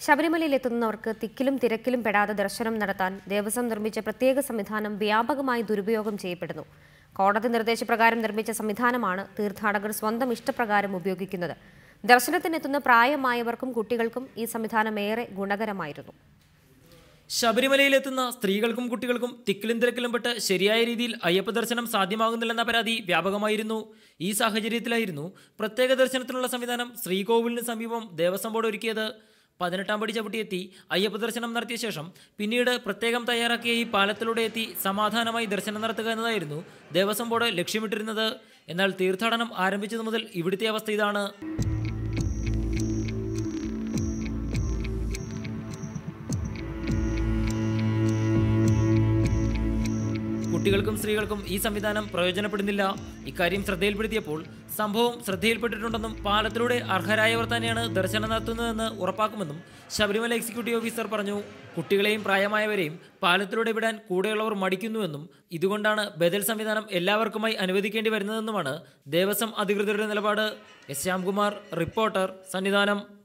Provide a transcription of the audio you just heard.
ശബരിമലയിൽ എത്തുന്നവർക്ക് തിക്കിലും തിരക്കിലും പെടാതെ ദർശനം നടത്താൻ ദേവസ്വം നിർമ്മിച്ച പ്രത്യേക സംവിധാനം വ്യാപകമായി ദുരുപയോഗം ചെയ്യപ്പെടുന്നു കോടതി നിർദ്ദേശപ്രകാരം നിർമ്മിച്ച സംവിധാനമാണ് തീർത്ഥാടകർ സ്വന്തം ഇഷ്ടപ്രകാരം ഉപയോഗിക്കുന്നത് ദർശനത്തിനെത്തുന്ന പ്രായമായവർക്കും കുട്ടികൾക്കും ഈ സംവിധാനം ഏറെ ഗുണകരമായിരുന്നു ശബരിമലയിലെത്തുന്ന സ്ത്രീകൾക്കും കുട്ടികൾക്കും തിക്കിലും തിരക്കിലും പെട്ട് ശരിയായ രീതിയിൽ അയ്യപ്പ ദർശനം സാധ്യമാകുന്നില്ലെന്ന പരാതി വ്യാപകമായിരുന്നു ഈ സാഹചര്യത്തിലായിരുന്നു പ്രത്യേക ദർശനത്തിനുള്ള സംവിധാനം ശ്രീകോവിലിന് സമീപം ദേവസ്വം ബോർഡ് ഒരുക്കിയത് പതിനെട്ടാം പടി ചവിട്ടിയെത്തി അയ്യപ്പ ദർശനം നടത്തിയ ശേഷം പിന്നീട് പ്രത്യേകം തയ്യാറാക്കിയ ഈ പാലത്തിലൂടെ എത്തി സമാധാനമായി ദർശനം നടത്തുക എന്നതായിരുന്നു ദേവസ്വം ബോർഡ് ലക്ഷ്യമിട്ടിരുന്നത് എന്നാൽ തീർത്ഥാടനം ആരംഭിച്ചതു മുതൽ ഇവിടുത്തെ അവസ്ഥ ഇതാണ് കുട്ടികൾക്കും സ്ത്രീകൾക്കും ഈ സംവിധാനം പ്രയോജനപ്പെടുന്നില്ല ഇക്കാര്യം ശ്രദ്ധയിൽപ്പെടുത്തിയപ്പോൾ സംഭവം ശ്രദ്ധയിൽപ്പെട്ടിട്ടുണ്ടെന്നും പാലത്തിലൂടെ അർഹരായവർ തന്നെയാണ് ദർശനം നടത്തുന്നതെന്ന് ഉറപ്പാക്കുമെന്നും ശബരിമല എക്സിക്യൂട്ടീവ് ഓഫീസർ പറഞ്ഞു കുട്ടികളെയും പ്രായമായവരെയും പാലത്തിലൂടെ വിടാൻ കൂടെയുള്ളവർ മടിക്കുന്നുവെന്നും ഇതുകൊണ്ടാണ് ബദൽ സംവിധാനം എല്ലാവർക്കുമായി അനുവദിക്കേണ്ടി വരുന്നതെന്നുമാണ് ദേവസ്വം അധികൃതരുടെ നിലപാട് എസ് ശ്യാംകുമാർ റിപ്പോർട്ടർ സന്നിധാനം